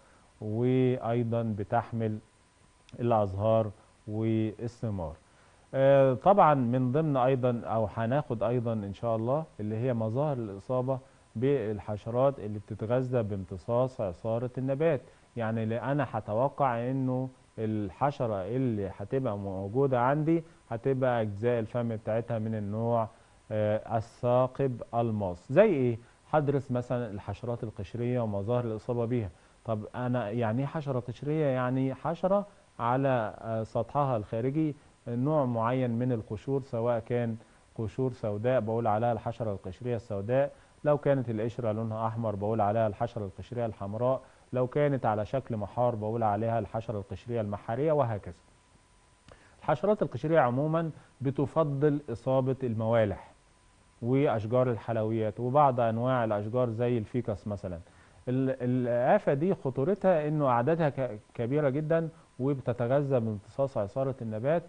وايضا بتحمل الازهار والثمار آه، طبعا من ضمن ايضا او هناخد ايضا ان شاء الله اللي هي مظاهر الاصابه بالحشرات اللي بتتغذى بامتصاص عصاره النبات يعني اللي انا هتوقع انه الحشره اللي هتبقى موجوده عندي هتبقى اجزاء الفم بتاعتها من النوع آه، الثاقب الماس زي ايه هدرس مثلا الحشرات القشريه ومظاهر الاصابه بيها طب انا يعني ايه حشره قشريه يعني حشره على آه، سطحها الخارجي نوع معين من القشور سواء كان قشور سوداء بقول عليها الحشره القشريه السوداء لو كانت القشره لونها احمر بقول عليها الحشره القشريه الحمراء لو كانت على شكل محار بقول عليها الحشره القشريه المحاريه وهكذا الحشرات القشريه عموما بتفضل اصابه الموالح واشجار الحلويات وبعض انواع الاشجار زي الفيكس مثلا ال- الآفة دي خطورتها انه اعدادها ك- كبيرة جدا وبتتغذى بامتصاص عصارة النبات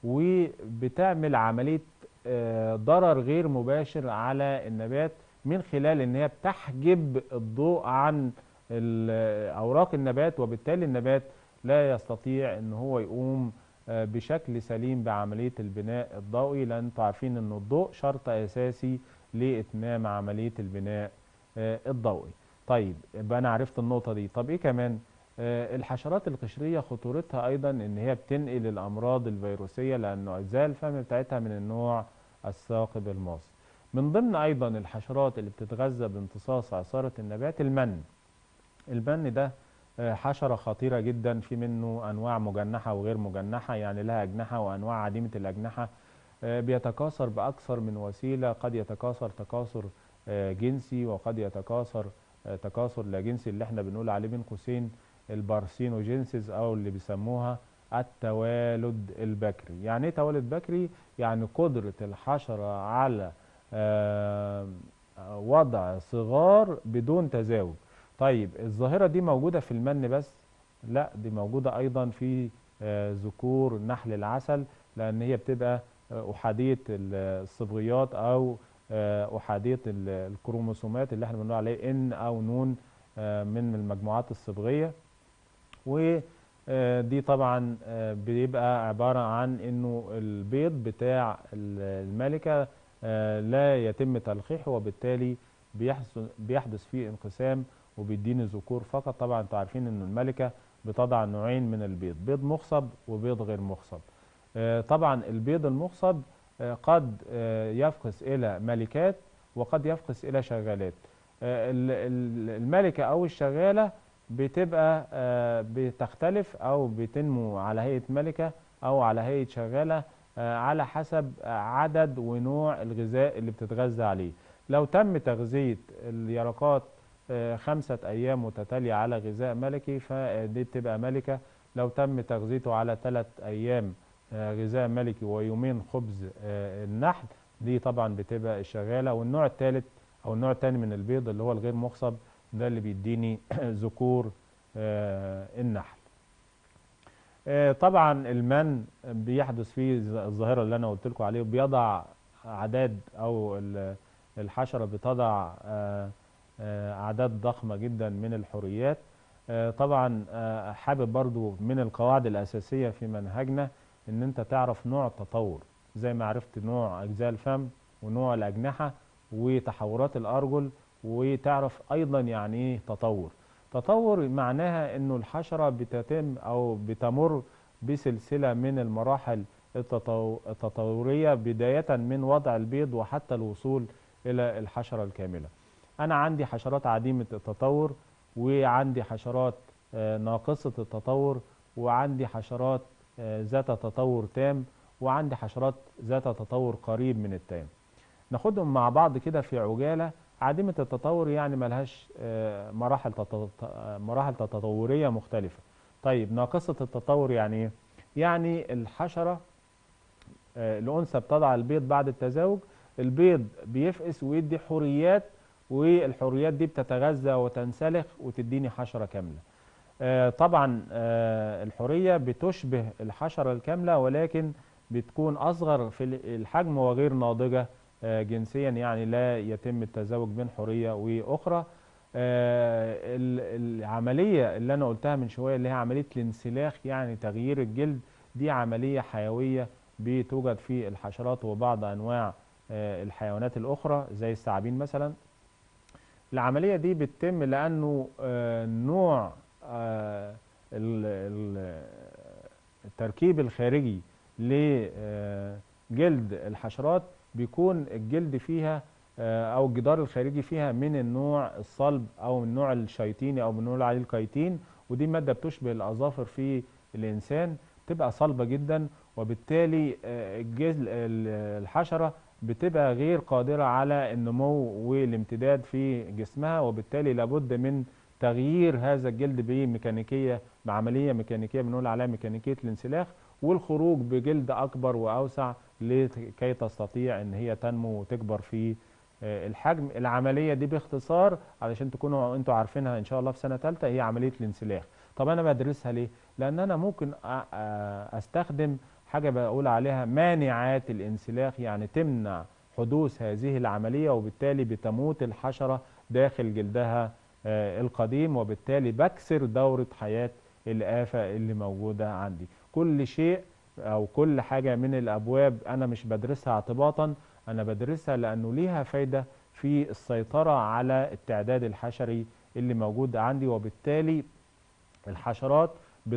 وبتعمل عملية آه، ضرر غير مباشر على النبات من خلال ان هي بتحجب الضوء عن ال- اوراق النبات وبالتالي النبات لا يستطيع ان هو يقوم آه، بشكل سليم بعملية البناء الضوئي لان انتوا عارفين ان الضوء شرط اساسي لاتمام عملية البناء آه، الضوئي طيب يبقى انا عرفت النقطة دي طب ايه كمان آه، الحشرات القشرية خطورتها أيضا إن هي بتنقل الأمراض الفيروسية لأنه أجزاء الفم بتاعتها من النوع الثاقب الماصي من ضمن أيضا الحشرات اللي بتتغذى بامتصاص عصارة النبات المن المن ده آه، حشرة خطيرة جدا في منه أنواع مجنحة وغير مجنحة يعني لها أجنحة وأنواع عديمة الأجنحة آه، بيتكاثر بأكثر من وسيلة قد يتكاثر تكاثر آه، جنسي وقد يتكاثر آه، تكاثر لا جنسي اللي احنا بنقول عليه بين قوسين البارسينوجينسيس أو اللي بيسموها التوالد البكري يعني ايه توالد بكري يعني قدرة الحشرة على آه، وضع صغار بدون تزاوج طيب الظاهرة دي موجودة في المن بس لا دي موجودة أيضا في آه، ذكور نحل العسل لأن هي بتبقى آه، أحادية ال- الصبغيات أو آه، أحادية ال- الكروموسومات اللي احنا بنقول عليه إن أو نون آه، من المجموعات الصبغية ودي طبعا آه، بيبقى عبارة عن إنه البيض بتاع ال- الملكة آه، لا يتم تلقيحه وبالتالي بيحدث بيحدث فيه انقسام وبيديني ذكور فقط طبعا انتوا عارفين ان الملكه بتضع نوعين من البيض بيض مخصب وبيض غير مخصب آه، طبعا البيض المخصب آه، قد آه، يفقس الى ملكات وقد يفقس الى شغالات آه، ال- ال- الملكه او الشغاله بتبقى آه، بتختلف او بتنمو على هيئه ملكه او على هيئه شغاله آه، على حسب آه، عدد ونوع الغذاء اللي بتتغذى عليه لو تم تغذية اليرقات آه، خمسة أيام متتالية على غذاء ملكي فدي بتبقى ملكة لو تم تغذيته على ثلاث أيام آه، غذاء ملكي ويومين خبز آه، النحل دي طبعا بتبقى الشغالة والنوع الثالث أو النوع الثاني من البيض اللي هو الغير مخصب ده اللي بيديني ذكور آه، النحل آه، طبعا المن بيحدث فيه ز- الظاهرة اللي أنا قلت لكم عليه بيضع أعداد أو ال- الحشرة بتضع آه، آه، أعداد ضخمة جدا من الحوريات آه، طبعا آه، حابب برضو من القواعد الأساسية في منهجنا إن أنت تعرف نوع التطور زي ما عرفت نوع أجزاء الفم ونوع الأجنحة وتحورات الأرجل وتعرف أيضا يعني إيه تطور تطور معناها إنه الحشرة بتتم أو بتمر بسلسلة من المراحل التطو- التطورية بداية من وضع البيض وحتى الوصول إلى الحشرة الكاملة أنا عندي حشرات عديمة التطور وعندي حشرات آه، ناقصة التطور وعندي حشرات آه، ذات تطور تام وعندي حشرات ذات تطور قريب من التام ناخدهم مع بعض كده في عجالة عديمة التطور يعني ملهاش آه، مراحل تط- آه، مراحل تطورية مختلفة طيب ناقصة التطور يعني ايه؟ يعني الحشرة آه، الأنثى بتضع البيض بعد التزاوج البيض بيفقس ويدي حوريات والحوريات دي بتتغذى وتنسلخ وتديني حشرة كاملة آه، طبعا آه، الحورية بتشبه الحشرة الكاملة ولكن بتكون أصغر في الحجم وغير ناضجة آه، جنسيا يعني لا يتم التزاوج بين حورية وأخرى آه، ال- العملية اللي أنا قلتها من شوية اللي هي عملية الانسلاخ يعني تغيير الجلد دي عملية حيوية بتوجد في الحشرات وبعض أنواع آه، الحيوانات الأخرى زي الثعابين مثلا العملية دي بتتم لأنه آه، نوع آه، ال- ال- التركيب الخارجي لجلد الحشرات بيكون الجلد فيها آه، أو الجدار الخارجي فيها من النوع الصلب أو من النوع الشيتيني أو بنقول عليه الكيتين ودي مادة بتشبه الأظافر في الإنسان تبقى صلبة جدا وبالتالي آه، الجزء ال- الحشرة بتبقى غير قادرة على النمو والامتداد في جسمها وبالتالي لابد من تغيير هذا الجلد بميكانيكية بعملية ميكانيكية بنقول عليها ميكانيكية الانسلاخ والخروج بجلد أكبر وأوسع لكي تستطيع إن هي تنمو وتكبر في آه، الحجم العملية دي باختصار علشان تكونوا انتوا عارفينها إن شاء الله في سنة ثالثة هي عملية الانسلاخ طب أنا بدرسها ليه؟ لأن أنا ممكن أ- أ- أستخدم حاجة بقول عليها مانعات الانسلاخ يعني تمنع حدوث هذه العملية وبالتالي بتموت الحشرة داخل جلدها آه، القديم وبالتالي بكسر دورة حياة الآفة اللي موجودة عندي كل شيء أو كل حاجة من الأبواب أنا مش بدرسها اعتباطا أنا بدرسها لأنه ليها فايدة في السيطرة على التعداد الحشري اللي موجود عندي وبالتالي الحشرات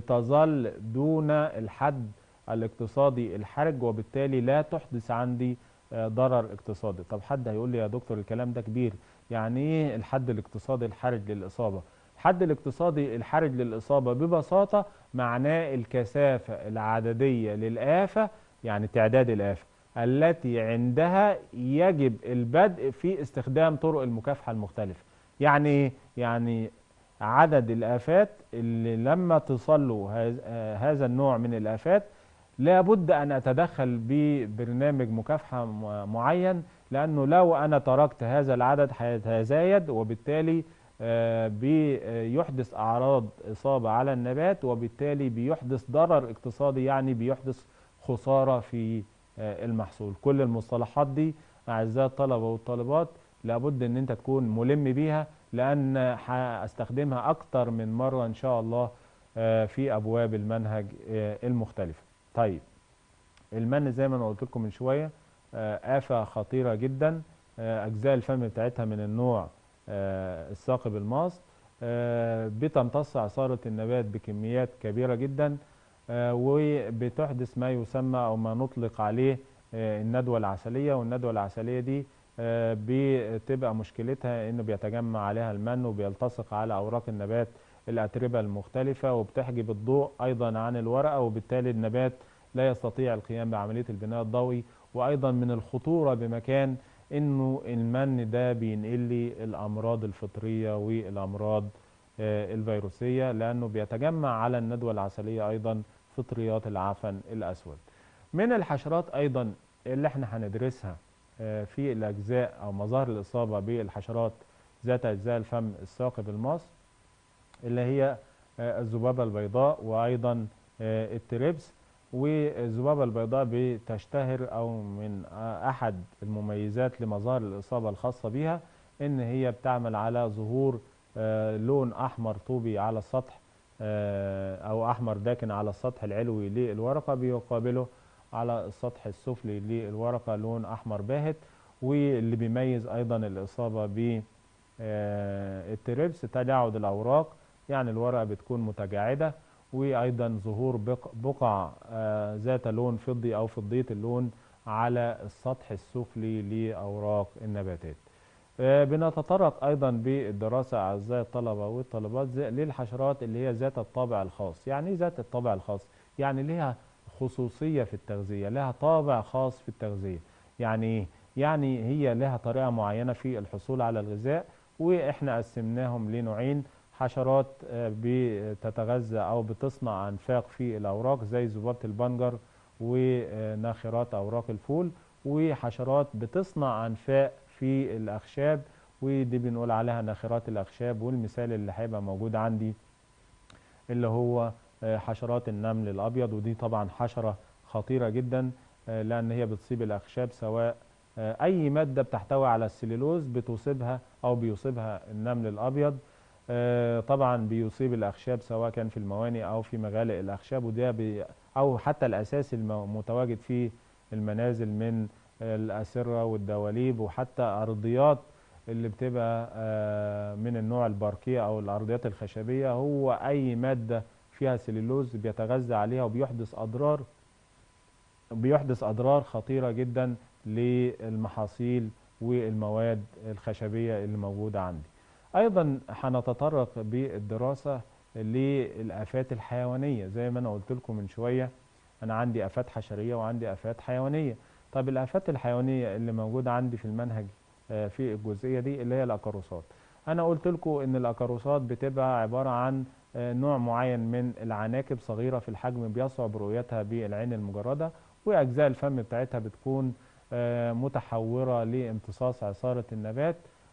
بتظل دون الحد الاقتصادي الحرج وبالتالي لا تحدث عندي آه، ضرر اقتصادي طب حد هيقول لي يا دكتور الكلام ده كبير يعني ايه الحد الاقتصادي الحرج للإصابة الحد الاقتصادي الحرج للإصابة ببساطة معناه الكثافة العددية للآفة يعني تعداد الآفة التي عندها يجب البدء في استخدام طرق المكافحة المختلفة يعني إيه؟ يعني عدد الآفات اللي لما تصلوا هذ- آه، هذا النوع من الآفات لابد أن أتدخل ببرنامج مكافحة م- معين لأنه لو أنا تركت هذا العدد هيتزايد وبالتالي آه، بيحدث أعراض إصابة على النبات وبالتالي بيحدث ضرر اقتصادي يعني بيحدث خسارة في آه، المحصول كل المصطلحات دي أعزائي الطلبة والطالبات لابد أن أنت تكون ملم بيها لأن هستخدمها أكتر من مرة إن شاء الله آه، في أبواب المنهج آه، المختلفة طيب المن زي ما أنا قلت لكم من شوية آه، آفة خطيرة جدا آه، أجزاء الفم بتاعتها من النوع آه، الثاقب الماس آه، بتمتص عصارة النبات بكميات كبيرة جدا آه، وبتحدث ما يسمى أو ما نطلق عليه آه، الندوة العسلية والندوة العسلية دي آه، بتبقى مشكلتها انه بيتجمع عليها المن وبيلتصق على اوراق النبات الاتربه المختلفه وبتحجب الضوء ايضا عن الورقه وبالتالي النبات لا يستطيع القيام بعمليه البناء الضوئي وايضا من الخطوره بمكان انه المن ده بينقل لي الامراض الفطريه والامراض آه، الفيروسيه لانه بيتجمع على الندوه العسليه ايضا فطريات العفن الاسود من الحشرات ايضا اللي احنا هندرسها آه، في الاجزاء او مظاهر الاصابه بالحشرات ذات اجزاء الفم الثاقب الماس اللي هي آه، الذبابه البيضاء وايضا آه، التريبس والذبابه البيضاء بتشتهر او من آه، احد المميزات لمظاهر الاصابه الخاصه بها ان هي بتعمل على ظهور آه، لون احمر طوبي على السطح آه، او احمر داكن على السطح العلوي للورقه بيقابله على السطح السفلي للورقه لون احمر باهت واللي بيميز ايضا الاصابه ب آه، التريبس تجاعد الاوراق يعني الورقه بتكون متجاعده وايضا ظهور بق- بقع آه، ذات لون فضي او فضيه اللون على السطح السفلي لاوراق النباتات آه، بنتطرق ايضا بالدراسه اعزائي الطلبه والطالبات زي- للحشرات اللي هي ذات الطابع الخاص يعني ايه ذات الطابع الخاص يعني ليها خصوصيه في التغذيه لها طابع خاص في التغذيه يعني ايه يعني هي لها طريقه معينه في الحصول على الغذاء واحنا قسمناهم لنوعين حشرات آه، بتتغذى او بتصنع انفاق في الاوراق زي ذبابه البنجر وناخرات اوراق الفول وحشرات بتصنع انفاق في الاخشاب ودي بنقول عليها ناخرات الاخشاب والمثال اللي هيبقى موجود عندي اللي هو آه، حشرات النمل الابيض ودي طبعا حشره خطيره جدا آه، لان هي بتصيب الاخشاب سواء آه، اي ماده بتحتوي على السليلوز بتصيبها او بيصيبها النمل الابيض آه، طبعا بيصيب الاخشاب سواء كان في الموانئ او في مغالق الاخشاب وده بي او حتى الاساس المتواجد في المنازل من الاسره والدواليب وحتى ارضيات اللي بتبقى آه، من النوع الباركيه او الارضيات الخشبيه هو اي ماده فيها سليلوز بيتغذى عليها وبيحدث اضرار بيحدث اضرار خطيره جدا للمحاصيل والمواد الخشبيه اللي موجوده عندي. ايضا هنتطرق بالدراسه للافات الحيوانيه زي ما انا قلت لكم من شويه انا عندي افات حشريه وعندي افات حيوانيه. طب الافات الحيوانيه اللي موجوده عندي في المنهج آه، في الجزئيه دي اللي هي الاكاروسات. انا قلت لكم ان الاكاروسات بتبقى عباره عن آه، نوع معين من العناكب صغيره في الحجم بيصعب رؤيتها بالعين المجرده واجزاء الفم بتاعتها بتكون آه، متحوره لامتصاص عصاره النبات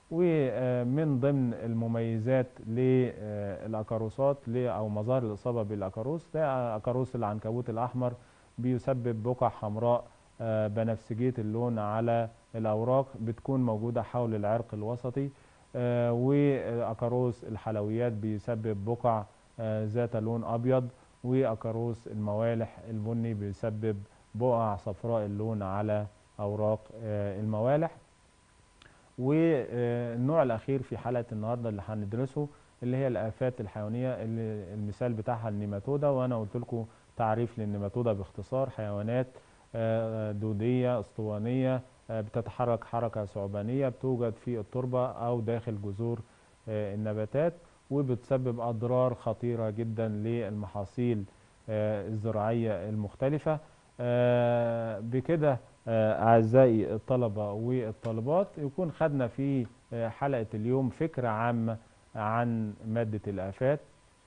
ومن ضمن المميزات للاكاروسات ل- او مظاهر الاصابه بالاكاروس ده اكاروس العنكبوت الاحمر بيسبب بقع حمراء آه، بنفسجيه اللون على الاوراق بتكون موجوده حول العرق الوسطي آه، واكاروس الحلويات بيسبب بقع آه، ذات لون ابيض واكاروس الموالح البني بيسبب بقع صفراء اللون على اوراق آه، الموالح والنوع الاخير في حلقه النهارده اللي هندرسه اللي هي الآفات الحيوانية اللي المثال بتاعها النيماتودا وأنا قلت لكم تعريف للنيماتودا باختصار حيوانات آه، دودية اسطوانية آه، بتتحرك حركة ثعبانية بتوجد في التربة أو داخل جذور آه، النباتات وبتسبب أضرار خطيرة جدا للمحاصيل آه، الزراعية المختلفة آه، بكده آه، أعزائي الطلبة والطالبات يكون خدنا في آه، حلقة اليوم فكرة عامة عن مادة الآفات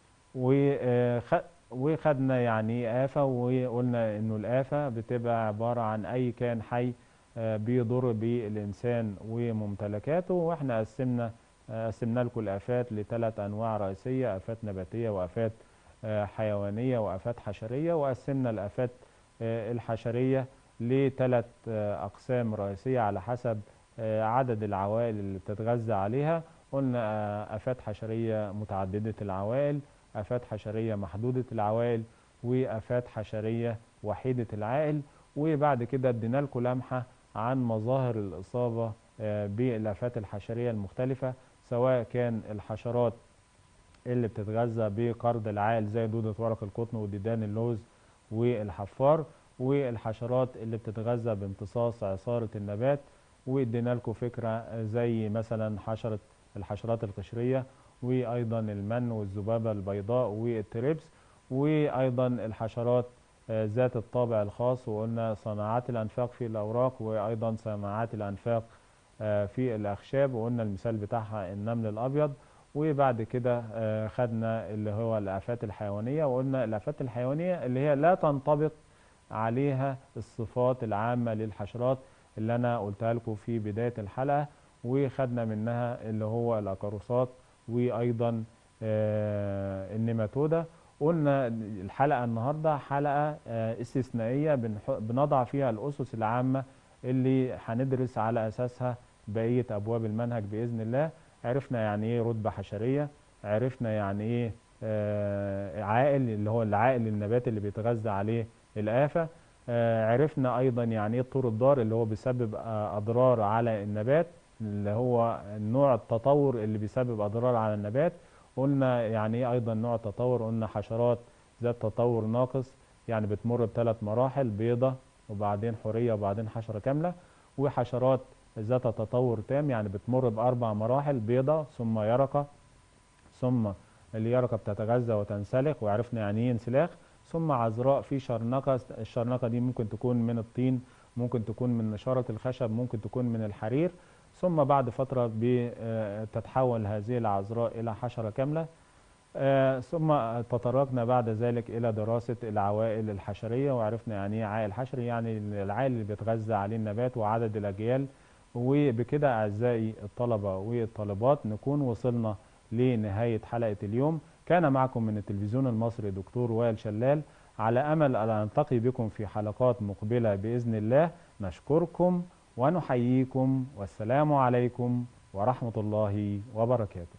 وخ- وخدنا يعني ايه آفة وقلنا إنه الآفة بتبقى عبارة عن أي كائن حي آه، بيضر بالإنسان وممتلكاته وإحنا قسمنا آه، قسمنا لكم الآفات لثلاث أنواع رئيسية آفات نباتية وآفات آه، حيوانية وآفات حشرية وقسمنا الآفات آه، الحشرية لثلاث آه، أقسام رئيسية على حسب آه، عدد العوائل اللي بتتغذى عليها قلنا آه، آفات حشرية متعددة العوائل آفات حشرية محدودة العوائل وآفات حشرية وحيدة العائل وبعد كده ادينا لكم لمحة عن مظاهر الإصابة آه، بالآفات الحشرية المختلفة سواء كان الحشرات اللي بتتغذى بقرض العائل زي دودة ورق القطن وديدان اللوز والحفار والحشرات اللي بتتغذى بامتصاص عصارة النبات وادينا لكم فكرة زي مثلا حشرة الحشرات القشرية وأيضا المن والذبابة البيضاء والتريبس وأيضا الحشرات آه، ذات الطابع الخاص وقلنا صناعات الأنفاق في الأوراق وأيضا صناعات الأنفاق آه، في الأخشاب وقلنا المثال بتاعها النمل الأبيض وبعد كده آه، خدنا اللي هو الآفات الحيوانية وقلنا الآفات الحيوانية اللي هي لا تنطبق عليها الصفات العامة للحشرات اللي أنا قلتها لكم في بداية الحلقة وخدنا منها اللي هو الأكاروسات وأيضا آه، النيماتودا قلنا الحلقة النهاردة حلقة آه، استثنائية بنح- بنضع فيها الأسس العامة اللي هندرس على أساسها بقية أبواب المنهج بإذن الله عرفنا يعني إيه رتبة حشرية عرفنا يعني إيه آه، عائل اللي هو العائل النباتي اللي بيتغذى عليه الآفة آه، عرفنا أيضا يعني إيه الطور الضار اللي هو بيسبب آه، أضرار على النبات اللي هو نوع التطور اللي بيسبب أضرار على النبات قلنا يعني إيه أيضا نوع التطور قلنا حشرات ذات تطور ناقص يعني بتمر بثلاث مراحل بيضة وبعدين حورية وبعدين حشرة كاملة وحشرات ذات تطور تام يعني بتمر بأربع مراحل بيضة ثم يرقة ثم اليرقة بتتغذى وتنسلخ وعرفنا يعني ايه انسلاخ ثم عذراء في شرنقة الشرنقة دي ممكن تكون من الطين ممكن تكون من نشارة الخشب ممكن تكون من الحرير ثم بعد فترة بتتحول هذه العذراء إلى حشرة كاملة آه، ثم تطرقنا بعد ذلك إلى دراسة العوائل الحشرية وعرفنا يعني إيه عائل حشري يعني العائل اللي بيتغذى عليه النبات وعدد الأجيال وبكده أعزائي الطلبة والطالبات نكون وصلنا لنهاية حلقة اليوم كان معكم من التلفزيون المصري دكتور وائل شلال على أمل أن ألتقي بكم في حلقات مقبلة بإذن الله نشكركم ونحييكم والسلام عليكم ورحمة الله وبركاته